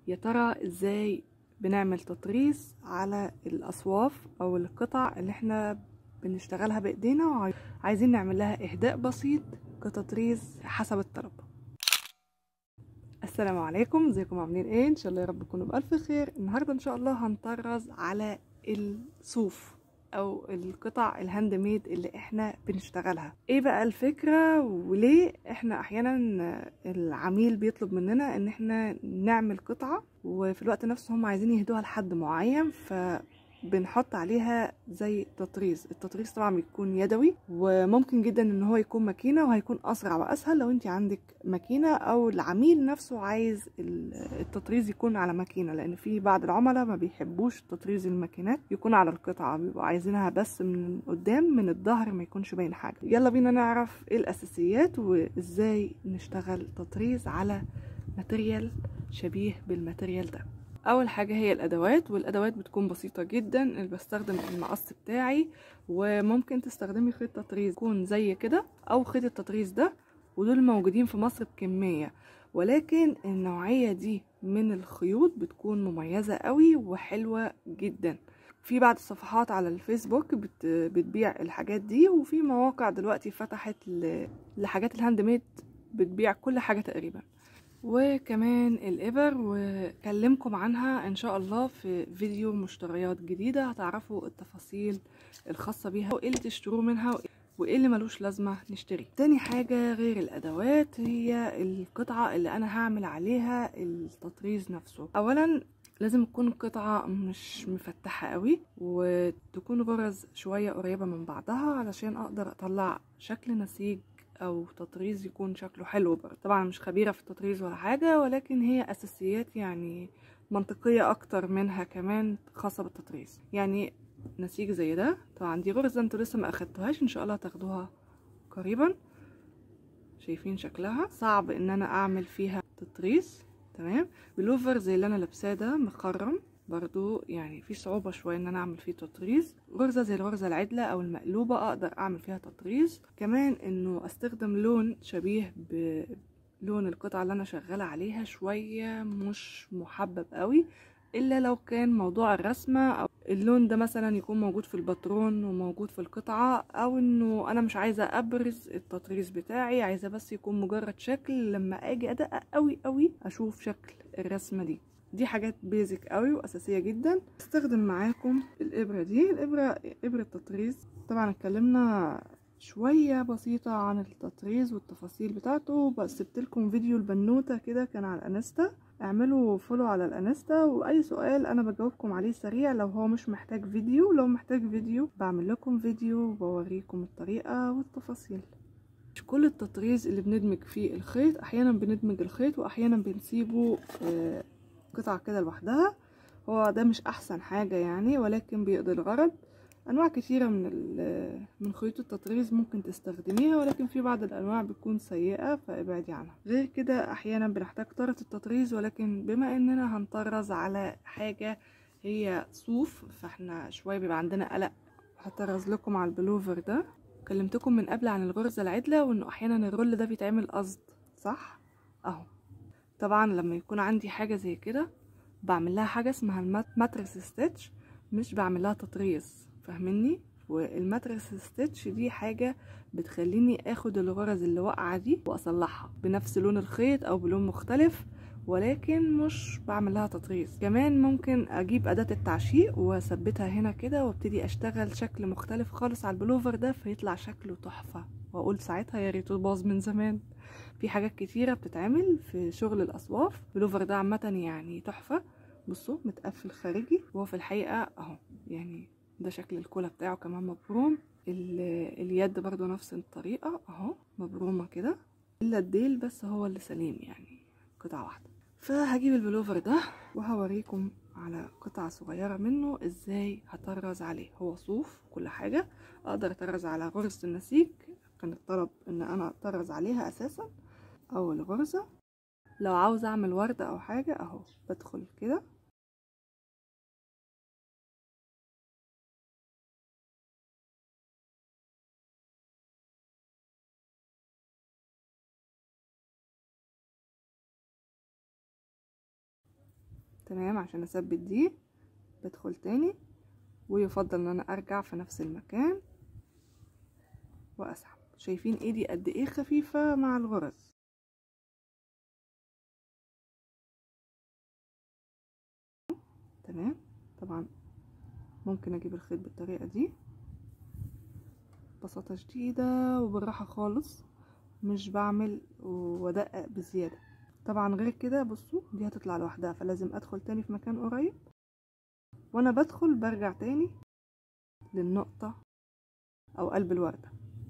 يا ترى ازاي بنعمل تطريز على الاصواف او القطع اللي احنا بنشتغلها بايدينا وعايزين نعمل لها اهداء بسيط كتطريز حسب الطلب السلام عليكم ازيكم عاملين ايه ان شاء الله يا رب تكونوا بالف خير النهارده ان شاء الله هنطرز على الصوف او القطع الهاند ميد اللي احنا بنشتغلها ايه بقى الفكرة وليه احنا احيانا العميل بيطلب مننا ان احنا نعمل قطعة وفي الوقت نفسه هم عايزين يهدوها لحد معين ف بنحط عليها زي تطريز التطريز طبعا بيكون يدوي وممكن جدا ان هو يكون ماكينه وهيكون اسرع واسهل لو انت عندك ماكينه او العميل نفسه عايز التطريز يكون على ماكينه لان في بعض العملاء ما بيحبوش تطريز الماكينات يكون على القطعه بيبقوا عايزينها بس من قدام من الظهر ما يكونش باين حاجه يلا بينا نعرف ايه الاساسيات وازاي نشتغل تطريز على ماتريال شبيه بالماتريال ده اول حاجه هي الادوات والادوات بتكون بسيطه جدا اللي بستخدم المقص بتاعي وممكن تستخدمي خيط تطريز يكون زي كده او خيط التطريز ده ودول موجودين في مصر بكميه ولكن النوعيه دي من الخيوط بتكون مميزه قوي وحلوه جدا في بعض الصفحات على الفيسبوك بت... بتبيع الحاجات دي وفي مواقع دلوقتي فتحت ل... لحاجات الهاند ميد بتبيع كل حاجه تقريبا وكمان الإبر وكلمكم عنها إن شاء الله في فيديو مشتريات جديدة هتعرفوا التفاصيل الخاصة بيها وإيه اللي تشتروه منها وإيه اللي ملوش لازمة نشتري تاني حاجة غير الأدوات هي القطعة اللي أنا هعمل عليها التطريز نفسه أولا لازم تكون القطعة مش مفتحة قوي وتكون غرز شوية قريبة من بعضها علشان أقدر أطلع شكل نسيج او تطريز يكون شكله حلو برضه طبعا مش خبيره في التطريز ولا حاجه ولكن هي اساسيات يعني منطقيه اكتر منها كمان خاصه بالتطريز يعني نسيج زي ده طبعا دي غرزه انتوا لسه ما اخدتوهاش ان شاء الله تاخدوها قريبا شايفين شكلها صعب ان انا اعمل فيها تطريز تمام بلوفر زي اللي انا لابساه ده مخرم برضو يعني في صعوبة شوية ان انا اعمل فيه تطريز غرزة زي الغرزة العدلة او المقلوبة اقدر اعمل فيها تطريز كمان انه استخدم لون شبيه بلون القطعة اللي انا شغالة عليها شوية مش محبب قوي الا لو كان موضوع الرسمة او اللون ده مثلا يكون موجود في الباترون وموجود في القطعة او انه انا مش عايزة ابرز التطريز بتاعي عايزة بس يكون مجرد شكل لما اجي ادقق قوي قوي اشوف شكل الرسمة دي دي حاجات بيزك قوي واساسيه جدا استخدم معاكم الابره دي الابره ابره تطريز طبعا اتكلمنا شويه بسيطه عن التطريز والتفاصيل بتاعته بس سبت لكم فيديو البنوته كده كان على الانستا اعملوا فولو على الانستا واي سؤال انا بجاوبكم عليه سريع لو هو مش محتاج فيديو لو محتاج فيديو بعمل لكم فيديو وبوريكم الطريقه والتفاصيل مش كل التطريز اللي بندمج فيه الخيط احيانا بندمج الخيط واحيانا بنسيبه آه قطع كده لوحدها هو ده مش احسن حاجة يعني ولكن بيقضي الغرض انواع كتيرة من من خيوط التطريز ممكن تستخدميها ولكن في بعض الانواع بتكون سيئة فابعدي عنها غير كده احيانا بنحتاج طرة التطريز ولكن بما اننا هنطرز على حاجة هي صوف فاحنا شوية بيبقى عندنا قلق هطرز لكم على البلوفر ده كلمتكم من قبل عن الغرزة العدلة وانه احيانا الرول ده بيتعمل قصد صح اهو طبعا لما يكون عندي حاجة زي كده بعمل لها حاجة اسمها الماتريس ستيتش مش بعمل لها تطريز فاهميني والماتريس ستيتش دي حاجة بتخليني اخد الغرز اللي واقعة دي واصلحها بنفس لون الخيط او بلون مختلف ولكن مش بعمل لها تطريز كمان ممكن اجيب اداة التعشيق واثبتها هنا كده وابتدي اشتغل شكل مختلف خالص على البلوفر ده فيطلع شكله تحفة واقول ساعتها يا ريته باظ من زمان في حاجات كتيرة بتتعمل في شغل الأصواف بلوفر ده عامة يعني تحفة بصوا متقفل خارجي وهو في الحقيقة اهو يعني ده شكل الكولا بتاعه كمان مبروم اليد برضو نفس الطريقة اهو مبرومة كده الا الديل بس هو اللي سليم يعني قطعة واحدة فهجيب البلوفر ده وهوريكم على قطعة صغيرة منه ازاي هطرز عليه هو صوف كل حاجة اقدر اطرز على غرزة النسيج كان الطلب ان انا اطرز عليها اساسا اول غرزة لو عاوزة اعمل وردة او حاجة اهو بدخل كده تمام عشان اثبت دي بدخل تاني ويفضل ان انا ارجع في نفس المكان واسحب شايفين ايدي قد ايه خفيفة مع الغرز تمام طبعا ممكن اجيب الخيط بالطريقة دي ببساطة شديدة وبالراحة خالص مش بعمل وادقق بزيادة طبعا غير كده بصوا دي هتطلع لوحدها فلازم ادخل تاني في مكان قريب وانا بدخل برجع تاني للنقطة او قلب الوردة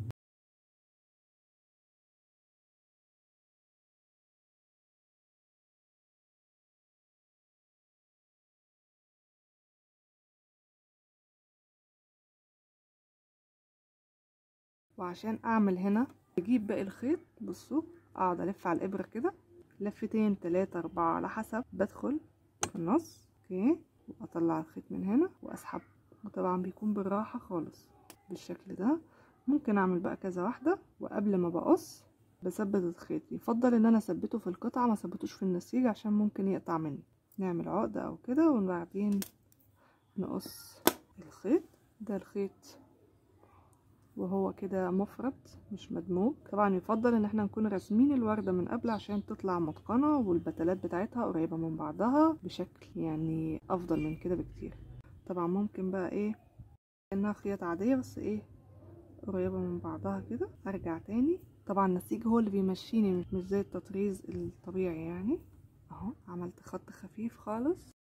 وعشان اعمل هنا بجيب باقي الخيط بصوا اقعد الف على الابره كده لفتين تلاتة اربعة على حسب بدخل في النص اوكي واطلع الخيط من هنا واسحب وطبعا بيكون بالراحة خالص بالشكل ده ممكن اعمل بقى كذا واحدة وقبل ما بقص بثبت الخيط يفضل ان انا اثبته في القطعة ما ثبتوش في النسيج عشان ممكن يقطع مني نعمل عقدة او كده وبعدين نقص الخيط ده الخيط وهو كده مفرد مش مدموج طبعا يفضل ان احنا نكون راسمين الوردة من قبل عشان تطلع متقنة والبتلات بتاعتها قريبة من بعضها بشكل يعني افضل من كده بكتير طبعا ممكن بقى ايه انها خيط عادية بس ايه قريبة من بعضها كده ارجع تاني طبعا النسيج هو اللي بيمشيني مش زي التطريز الطبيعي يعني اهو عملت خط خفيف خالص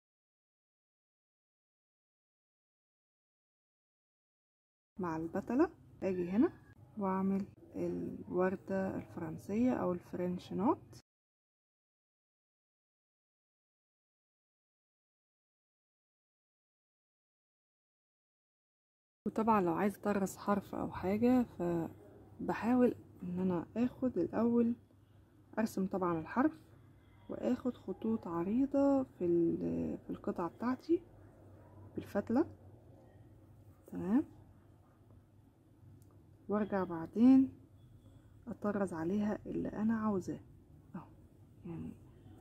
مع البتلة اجي هنا واعمل الوردة الفرنسية او الفرنش نوت وطبعا لو عايزة اطرز حرف او حاجة فبحاول ان انا اخد الاول ارسم طبعا الحرف واخد خطوط عريضة في, في القطعة بتاعتي بالفتلة تمام وارجع بعدين اطرز عليها اللي انا عاوزاه اهو يعني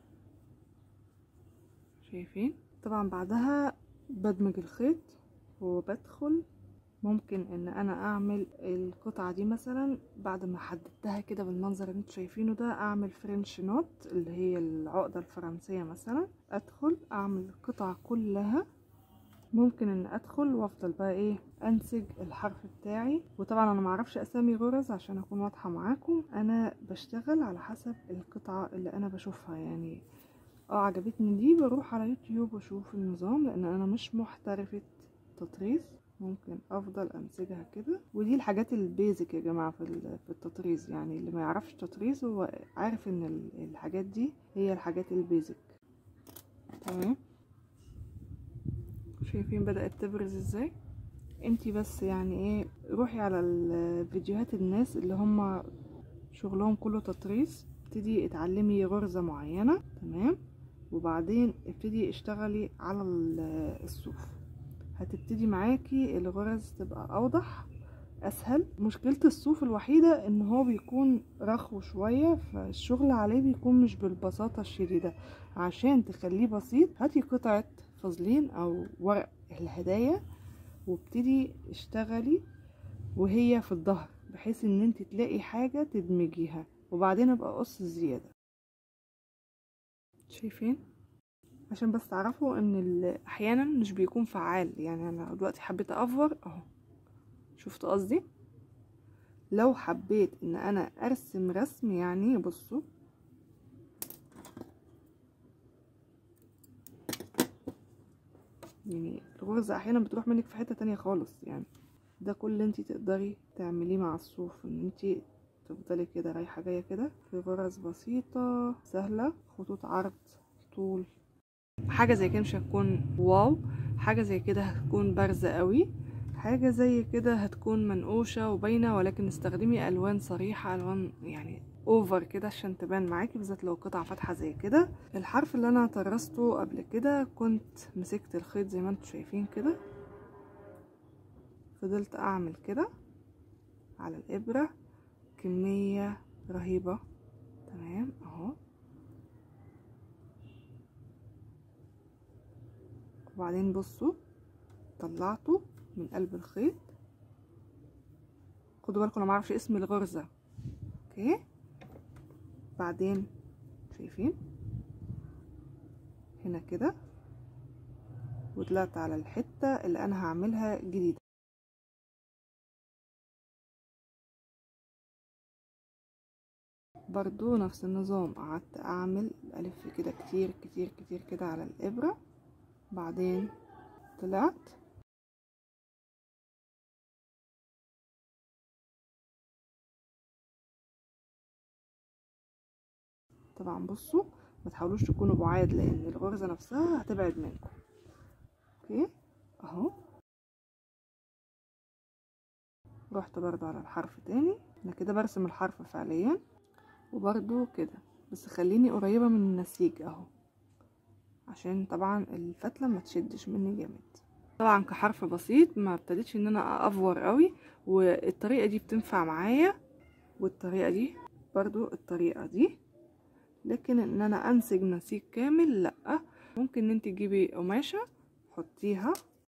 شايفين طبعا بعدها بدمج الخيط وبدخل ممكن ان انا اعمل القطعة دي مثلا بعد ما حددتها كده بالمنظر اللي انتوا شايفينه ده اعمل فرنش نوت اللي هي العقدة الفرنسية مثلا ادخل اعمل القطعة كلها ممكن ان ادخل وافضل بقى ايه انسج الحرف بتاعي وطبعا انا معرفش اسامي غرز عشان اكون واضحة معاكم انا بشتغل على حسب القطعة اللي انا بشوفها يعني اه عجبتني دي بروح على يوتيوب واشوف النظام لان انا مش محترفة تطريز ممكن افضل امسكها كده ودي الحاجات البيزك يا جماعه في في التطريز يعني اللي ما يعرفش تطريز هو عارف ان الحاجات دي هي الحاجات البيزك تمام شايفين بدات تبرز ازاي انتي بس يعني ايه روحي على الفيديوهات الناس اللي هم شغلهم كله تطريز ابتدي اتعلمي غرزه معينه تمام وبعدين ابتدي اشتغلي على الصوف هتبتدي معاكي الغرز تبقى اوضح اسهل مشكلة الصوف الوحيدة ان هو بيكون رخو شوية فالشغل عليه بيكون مش بالبساطة الشديدة عشان تخليه بسيط هاتي قطعة فازلين او ورق الهدايا وابتدي اشتغلي وهي في الظهر بحيث ان انت تلاقي حاجة تدمجيها وبعدين ابقى قص زيادة شايفين عشان بس تعرفوا ان احيانا مش بيكون فعال يعني انا دلوقتي حبيت افور اهو شفتوا قصدي لو حبيت ان انا ارسم رسم يعني بصوا يعني الغرزة احيانا بتروح منك في حتة تانية خالص يعني ده كل اللي انتي تقدري تعمليه مع الصوف ان انتي تفضلي كده رايحة جاية كده في غرز بسيطة سهلة خطوط عرض طول حاجه زي كده مش هتكون واو حاجه زي كده هتكون بارزه قوي حاجه زي كده هتكون منقوشه وباينه ولكن استخدمي الوان صريحه الوان يعني اوفر كده عشان تبان معاكي بالذات لو قطعه فاتحه زي كده الحرف اللي انا طرزته قبل كده كنت مسكت الخيط زي ما انتم شايفين كده فضلت اعمل كده على الابره كميه رهيبه تمام اهو وبعدين بصوا طلعته من قلب الخيط خدوا بالكم انا معرفش اسم الغرزة اوكي بعدين شايفين هنا كده وطلعت على الحتة اللي انا هعملها جديدة برضو نفس النظام قعدت اعمل الف كده كتير كتير كتير كده على الابرة بعدين طلعت طبعا بصوا ما تحاولوش تكونوا بعاد لان الغرزة نفسها هتبعد منكم اوكي اهو رحت برضو على الحرف تاني انا كده برسم الحرف فعليا وبرضو كده بس خليني قريبة من النسيج اهو عشان طبعا الفتلة ما تشدش مني جامد طبعا كحرف بسيط ما ابتديتش ان انا افور قوي والطريقة دي بتنفع معايا والطريقة دي برضو الطريقة دي لكن ان انا انسج نسيج كامل لا ممكن ان انت تجيبي قماشة حطيها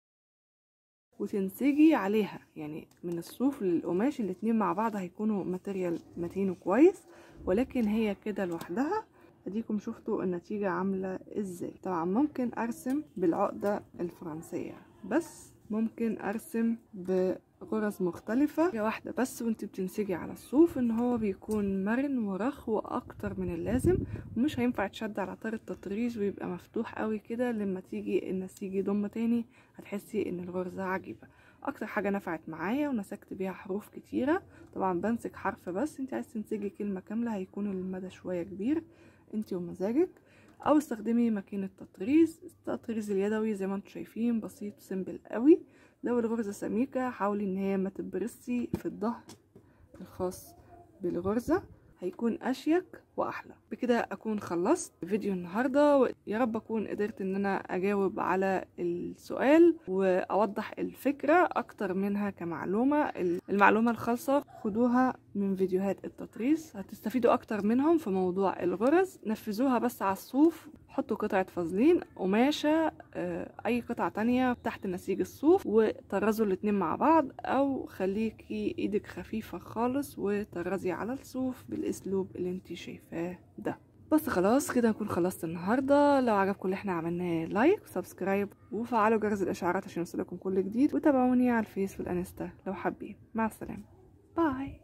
وتنسجي عليها يعني من الصوف للقماش الاتنين مع بعض هيكونوا ماتيريال متين وكويس ولكن هي كده لوحدها اديكم شفتوا النتيجة عاملة ازاي طبعا ممكن ارسم بالعقدة الفرنسية بس ممكن ارسم بغرز مختلفة حاجة واحدة بس وانت بتنسجي على الصوف ان هو بيكون مرن ورخو اكتر من اللازم ومش هينفع تشد على طار التطريز ويبقى مفتوح قوي كده لما تيجي النسيج يضم تاني هتحسي ان الغرزة عجيبة اكتر حاجة نفعت معايا ونسجت بيها حروف كتيرة طبعا بمسك حرف بس انت عايز تنسجي كلمة كاملة هيكون المدى شوية كبير انت ومزاجك او استخدمي ماكينة تطريز التطريز اليدوي زي ما انتم شايفين بسيط سيمبل قوي لو الغرزة سميكة حاولي ان هي ما تبرسي في الظهر الخاص بالغرزة هيكون اشيك واحلى بكده اكون خلصت فيديو النهارده ويا رب اكون قدرت ان انا اجاوب على السؤال واوضح الفكره اكتر منها كمعلومه المعلومه الخالصه خدوها من فيديوهات التطريز هتستفيدوا اكتر منهم في موضوع الغرز نفذوها بس على الصوف حطوا قطعة فازلين قماشة أي قطعة تانية تحت نسيج الصوف وطرزوا الاتنين مع بعض أو خليكي إيدك خفيفة خالص وطرزي على الصوف بالأسلوب اللي انتي شايفاه ده بس خلاص كده نكون خلصت النهارده لو عجبكم اللي احنا عملناه لايك وسبسكرايب وفعلوا جرس الاشعارات عشان يوصلكم كل جديد وتابعوني على الفيس والانستا لو حابين مع السلامه باي